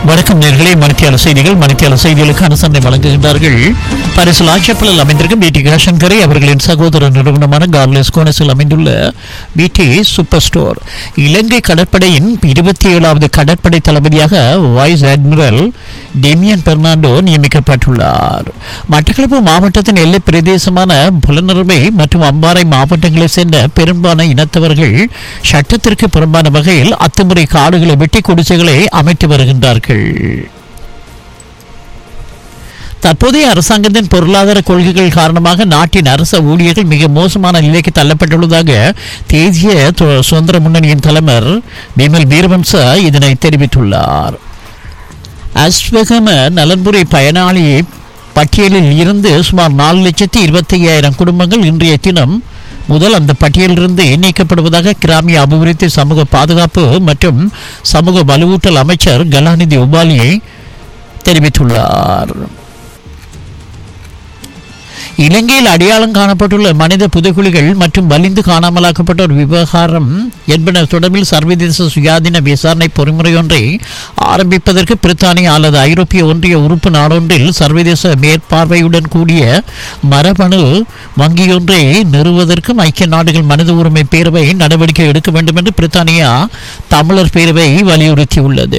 வணக்கம் நேர்களே மணித்தியால செய்திகள் மணித்தியால செய்திகளுக்கான சந்தை வழங்குகின்றார்கள் பரிசு லாட்சப்பலில் அமைந்திருக்கும் பிடி காஷங்கரை அவர்களின் சகோதர நிறுவனமான கார்லெஸ் கோனஸில் அமைந்துள்ள பிடி சூப்பர் ஸ்டோர் இலங்கை கடற்படையின் இருபத்தி ஏழாவது கடற்படை தளபதியாக வைஸ் அட்மிரல் டெமியன் பெர்னாண்டோ நியமிக்கப்பட்டுள்ளார் மட்டக்களப்பு மாவட்டத்தின் எல்லை பிரதேசமான புலனறுவை மற்றும் அம்பாறை மாவட்டங்களைச் சேர்ந்த பெரும்பாலான இனத்தவர்கள் சட்டத்திற்கு புறம்பான வகையில் அத்துமுறை காடுகளை வெட்டி குடிசைகளை அமைத்து வருகின்றார்கள் தற்போதைய அரசாங்கத்தின் பொருளாதார கொள்கைகள் காரணமாக நாட்டின் அரச ஊழியர்கள் மிக மோசமான நிலைக்கு தள்ளப்பட்டுள்ளதாக தேசிய சு- சுதந்திர முன்னணியின் தலைவர் பிமல் வீரவன்ச இதனை தெரிவித்துள்ளார் அஸ்வகம நலன்புரி பயனாளி பட்டியலில் இருந்து சுமார் நாலு லட்சத்தி இருபத்தி ஐயாயிரம் குடும்பங்கள் இன்றைய தினம் முதல் அந்த பட்டியலிலிருந்து நீக்கப்படுவதாக கிராமிய அபிவிருத்தி சமூக பாதுகாப்பு மற்றும் சமூக வலுவூட்டல் அமைச்சர் கலாநிதி உபாலி தெரிவித்துள்ளார் இலங்கையில் அடையாளம் காணப்பட்டுள்ள மனித புதைகுழிகள் மற்றும் வலிந்து காணாமலாக்கப்பட்டோர் விவகாரம் என்பன தொடர்பில் சர்வதேச சுயாதீன விசாரணை பொறிமுறையொன்றை ஆரம்பிப்பதற்கு பிரித்தானியா அல்லது ஐரோப்பிய ஒன்றிய உறுப்பு நாடொன்றில் சர்வதேச மேற்பார்வையுடன் கூடிய மரபணு வங்கியொன்றை நிறுவுவதற்கும் ஐக்கிய நாடுகள் மனித உரிமை பேரவை நடவடிக்கை எடுக்க வேண்டும் என்று பிரித்தானியா தமிழர் பேரவை வலியுறுத்தியுள்ளது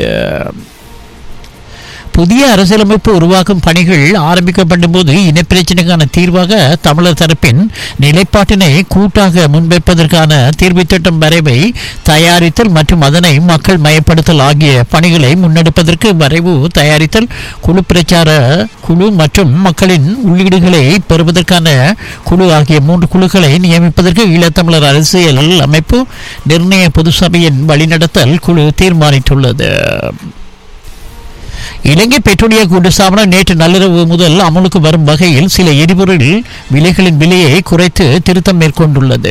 புதிய அரசியலமைப்பு உருவாக்கும் பணிகள் ஆரம்பிக்கப்படும் போது இனப்பிரச்சினைக்கான தீர்வாக தமிழர் தரப்பின் நிலைப்பாட்டினை கூட்டாக முன்வைப்பதற்கான தீர்வு திட்டம் வரைவை தயாரித்தல் மற்றும் அதனை மக்கள் மயப்படுத்தல் ஆகிய பணிகளை முன்னெடுப்பதற்கு வரைவு தயாரித்தல் குழு பிரச்சார குழு மற்றும் மக்களின் உள்ளீடுகளை பெறுவதற்கான குழு ஆகிய மூன்று குழுக்களை நியமிப்பதற்கு ஈழத்தமிழர் அரசியல் அமைப்பு நிர்ணய பொது சபையின் வழிநடத்தல் குழு தீர்மானித்துள்ளது இலங்கை பெட்ரோலிய கூட்டுத்தாபனம் நேற்று நள்ளிரவு முதல் அமலுக்கு வரும் வகையில் சில எரிபொருள் விலைகளின் விலையை குறைத்து திருத்தம் மேற்கொண்டுள்ளது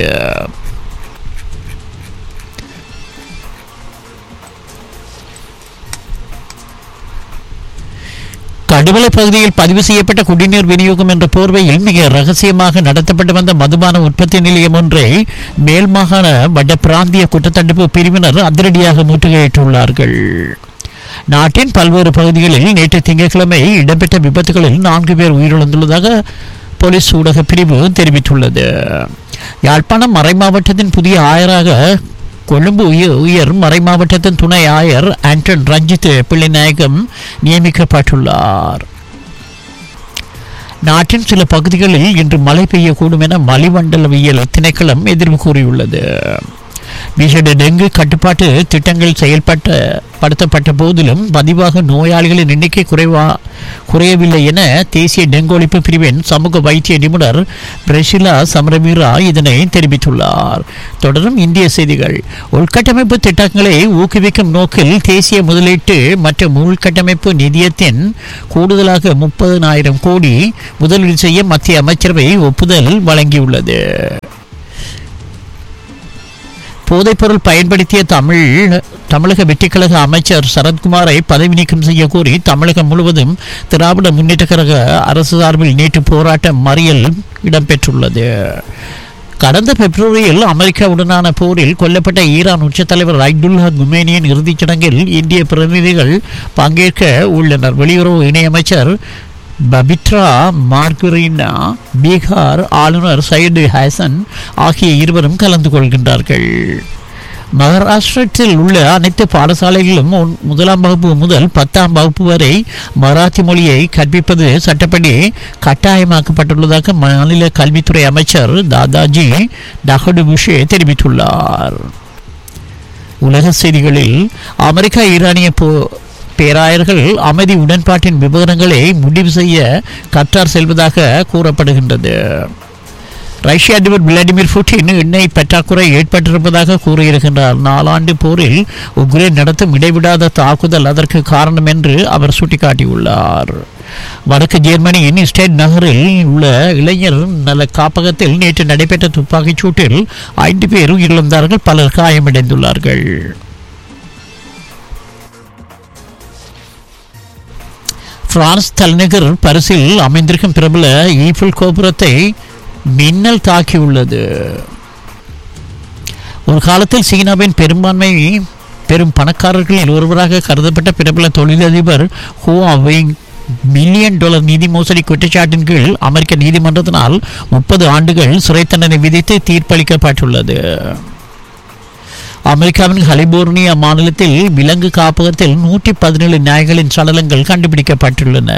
கடுவலை பகுதியில் பதிவு செய்யப்பட்ட குடிநீர் விநியோகம் என்ற போர்வையில் மிக ரகசியமாக நடத்தப்பட்டு வந்த மதுபான உற்பத்தி நிலையம் ஒன்றை மேல் மாகாண வட பிராந்திய குற்றத்தடுப்பு பிரிவினர் அதிரடியாக முற்றுகையிட்டுள்ளார்கள் நாட்டின் பல்வேறு பகுதிகளில் நேற்று திங்கட்கிழமை இடம்பெற்ற விபத்துகளில் நான்கு பேர் உயிரிழந்துள்ளதாக போலீஸ் ஊடக பிரிவு தெரிவித்துள்ளது யாழ்ப்பாணம் மறைமாவட்டத்தின் புதிய ஆயராக கொழும்பு உய- உயர் மறைமாவட்டத்தின் துணை ஆயர் ஆண்டன் ரஞ்சித் பிள்ளைநாயகம் நியமிக்கப்பட்டுள்ளார் நாட்டின் சில பகுதிகளில் இன்று மழை பெய்யக்கூடும் என வளிமண்டலவியல் திணைக்களம் எதிர்வு கூறியுள்ளது விசேட டெங்கு கட்டுப்பாட்டு திட்டங்கள் செயல்பட்ட படுத்தப்பட்ட போதிலும் பதிவாக நோயாளிகளின் எண்ணிக்கை குறைவா குறையவில்லை என தேசிய டெங்கு ஒழிப்பு பிரிவின் சமூக வைத்திய நிபுணர் பிரஷிலா சமரவீரா இதனை தெரிவித்துள்ளார் தொடரும் இந்திய செய்திகள் உள்கட்டமைப்பு திட்டங்களை ஊக்குவிக்கும் நோக்கில் தேசிய முதலீட்டு மற்றும் உள்கட்டமைப்பு நிதியத்தின் கூடுதலாக முப்பதனாயிரம் கோடி முதலீடு செய்ய மத்திய அமைச்சரவை ஒப்புதல் வழங்கியுள்ளது போதைப்பொருள் பயன்படுத்திய தமிழ் தமிழக வெற்றிக்கழக அமைச்சர் சரத்குமாரை பதவி நீக்கம் செய்ய கோரி தமிழகம் முழுவதும் திராவிட முன்னேற்ற கழக அரசு சார்பில் நேற்று போராட்டம் மறியல் இடம்பெற்றுள்ளது கடந்த பிப்ரவரியில் அமெரிக்காவுடனான போரில் கொல்லப்பட்ட ஈரான் உச்சத் தலைவர் ஐதுல்லா குமேனியின் இறுதிச் சடங்கில் இந்திய பிரதிநிதிகள் பங்கேற்க உள்ளனர் வெளியுறவு இணையமைச்சர் பபித்ரா மார்குரினா பீகார் ஆளுநர் சையது ஹாசன் ஆகிய இருவரும் கலந்து கொள்கின்றார்கள் மகாராஷ்டிரத்தில் உள்ள அனைத்து பாடசாலைகளிலும் ஒன்- முதலாம் வகுப்பு முதல் பத்தாம் வகுப்பு வரை மராத்தி மொழியை கற்பிப்பது சட்டப்படி கட்டாயமாக்கப்பட்டுள்ளதாக மாநில கல்வித்துறை அமைச்சர் தாதாஜி டஹடு புஷே தெரிவித்துள்ளார் உலக செய்திகளில் அமெரிக்கா ஈரானிய போ பேராயர்கள் அமைதி உடன்பாட்டின் விவரங்களை முடிவு செய்ய கத்தார் செல்வதாக கூறப்படுகின்றது ரஷ்ய அதிபர் விளாடிமிர் புட்டின் எண்ணெய் பற்றாக்குறை ஏற்பட்டிருப்பதாக கூறியிருக்கின்றார் நாலாண்டு போரில் உக்ரைன் நடத்தும் இடைவிடாத தாக்குதல் அதற்கு காரணம் என்று அவர் சுட்டிக்காட்டியுள்ளார் வடக்கு ஜெர்மனியின் ஸ்டேட் நகரில் உள்ள இளைஞர் நல காப்பகத்தில் நேற்று நடைபெற்ற துப்பாக்கிச் சூட்டில் ஐந்து பேர் உயிரிழந்தார்கள் பலர் காயமடைந்துள்ளார்கள் பிரான்ஸ் தலைநகர் பரிசில் அமைந்திருக்கும் பிரபல ஈஃபில் கோபுரத்தை மின்னல் தாக்கியுள்ளது ஒரு காலத்தில் சீனாவின் பெரும்பான்மை பெரும் பணக்காரர்களில் ஒருவராக கருதப்பட்ட பிரபல தொழிலதிபர் ஹுவாவிங் மில்லியன் டாலர் நிதி மோசடி குற்றச்சாட்டின் கீழ் அமெரிக்க நீதிமன்றத்தினால் முப்பது ஆண்டுகள் சிறை தண்டனை விதித்து தீர்ப்பளிக்கப்பட்டுள்ளது அமெரிக்காவின் கலிபோர்னியா மாநிலத்தில் விலங்கு காப்பகத்தில் நூற்றி பதினேழு நாய்களின் சடலங்கள் கண்டுபிடிக்கப்பட்டுள்ளன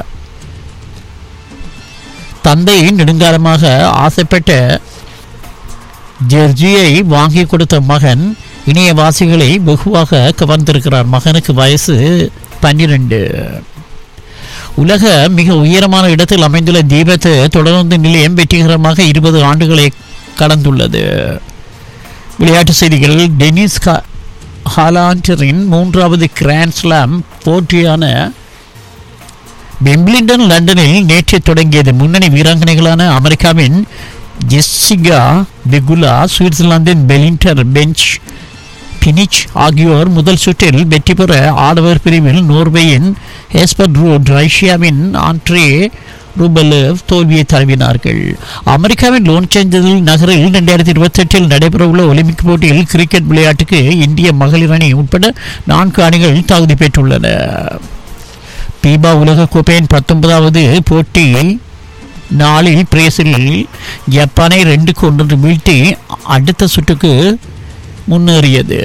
தந்தை நெடுங்காலமாக ஆசைப்பட்ட ஜெர்ஜியை வாங்கி கொடுத்த மகன் இணையவாசிகளை வெகுவாக கவர்ந்திருக்கிறார் மகனுக்கு வயசு பன்னிரண்டு உலக மிக உயரமான இடத்தில் அமைந்துள்ள தீபத்து தொடர்ந்து நிலையம் வெற்றிகரமாக இருபது ஆண்டுகளை கடந்துள்ளது விளையாட்டு செய்திகள் டெனிஸ் கா ஹாலாண்டரின் மூன்றாவது கிராண்ட் ஸ்லாம் போட்டியான பெம்பிளிண்டன் லண்டனில் நேற்று தொடங்கியது முன்னணி வீராங்கனைகளான அமெரிக்காவின் ஜெஸ்ஸிகா பெகுலா சுவிட்சர்லாந்தின் பெலிண்டர் பெஞ்ச் பினிச் ஆகியோர் முதல் சுற்றில் வெற்றி பெற ஆடவர் பிரிவில் நோர்வேயின் ஹேஸ்பர் ரூட் ரஷ்யாவின் ஆண்ட்ரே ரூபலேவ் தோல்வியை தழுவினார்கள் அமெரிக்காவின் லோன் சேஞ்சல் நகரில் இரண்டாயிரத்தி இருபத்தெட்டில் நடைபெறவுள்ள ஒலிம்பிக் போட்டியில் கிரிக்கெட் விளையாட்டுக்கு இந்திய மகளிர் அணி உட்பட நான்கு அணிகள் தகுதி பெற்றுள்ளன பீபா உலக கோப்பையின் பத்தொன்பதாவது போட்டி நாளில் பிரேசிலில் ஜப்பானை ரெண்டுக்கு ஒன்று வீழ்த்தி அடுத்த சுற்றுக்கு முன்னேறியது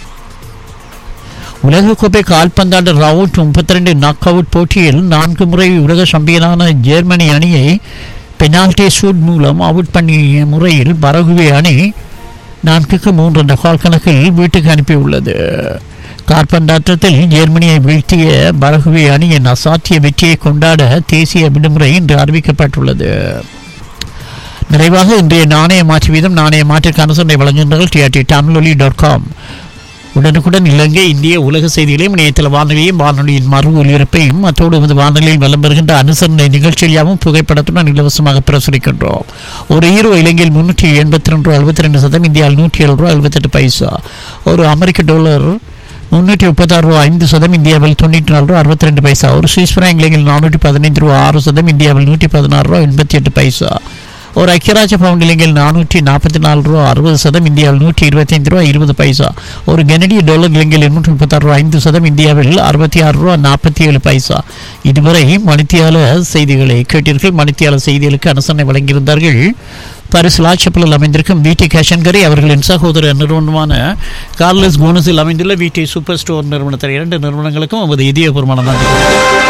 உலகக்கோப்பை கால்பந்தாட்ட ரவுண்ட் முப்பத்தி ரெண்டு நாக் அவுட் போட்டியில் நான்கு முறை உலக சாம்பியனான ஜெர்மனி அணியை பெனால்டி ஷூட் மூலம் அவுட் பண்ணிய முறையில் பரகுவே அணி நான்குக்கு மூன்று என்ற கால் கணக்கில் வீட்டுக்கு அனுப்பியுள்ளது கால்பந்தாட்டத்தில் ஜெர்மனியை வீழ்த்திய பரகுவே அணியின் அசாத்திய வெற்றியை கொண்டாட தேசிய விடுமுறை இன்று அறிவிக்கப்பட்டுள்ளது நிறைவாக இன்றைய நாணய மாற்று வீதம் நாணய மாற்றுக்கு அனுசரணை வழங்குகின்றார்கள் டிஆர்டி தமிழொலி டாட் காம் உடனுக்குடன் இலங்கை இந்திய உலக செய்திகளையும் இணையதள வானொலியும் வானொலியின் மறு ஒலிபரப்பையும் அத்தோடு வந்து வானொலியில் வலம் பெறுகின்ற அனுசரணை நிகழ்ச்சியாகவும் புகைப்படத்துடன் இலவசமாக பிரசுரிக்கின்றோம் ஒரு ஹீரோ இலங்கையில் முன்னூற்றி எண்பத்தி ரெண்டு ரூபா அறுபத்தி ரெண்டு சதம் இந்தியாவில் நூற்றி ஏழு ரூபா எழுபத்தெட்டு பைசா ஒரு அமெரிக்க டாலர் முன்னூற்றி முப்பத்தாறு ரூபா ஐந்து சதம் இந்தியாவில் தொண்ணூற்றி நாலு ரூபா அறுபத்தி ரெண்டு பைசா ஒரு சுவிஸ் பிராங்க் இலங்கையில் நானூற்றி பதினைந்து ரூபா ஆறு சதம் இந்தியாவில் நூற்றி பதினாறு ரூபா எண்பத்தி எட்டு பைசா ஒரு ஐக்கியராஜ பவுண்ட் இலங்கையில் நானூற்றி நாற்பத்தி நாலு ரூபா அறுபது சதம் இந்தியாவில் நூற்றி இருபத்தைந்து ரூபா இருபது பைசா ஒரு கனடிய டாலர் இலங்கையில் எண்ணூற்றி முப்பத்தாறு ரூபா ஐந்து சதம் இந்தியாவில் அறுபத்தி ஆறு ரூபா நாற்பத்தி ஏழு பைசா இதுவரை மணித்தியால செய்திகளை கேட்டீர்கள் மணித்தியால செய்திகளுக்கு அனுசரணை வழங்கியிருந்தார்கள் பாரிஸ் லாச்சப்பலில் அமைந்திருக்கும் விடி கேஷன்கரி அவர்களின் சகோதர நிறுவனமான கார்லஸ் போனஸில் அமைந்துள்ள விடி சூப்பர் ஸ்டோர் நிறுவனத்தில் இரண்டு நிறுவனங்களுக்கும் நமது இதயபூர்வமான நன்றி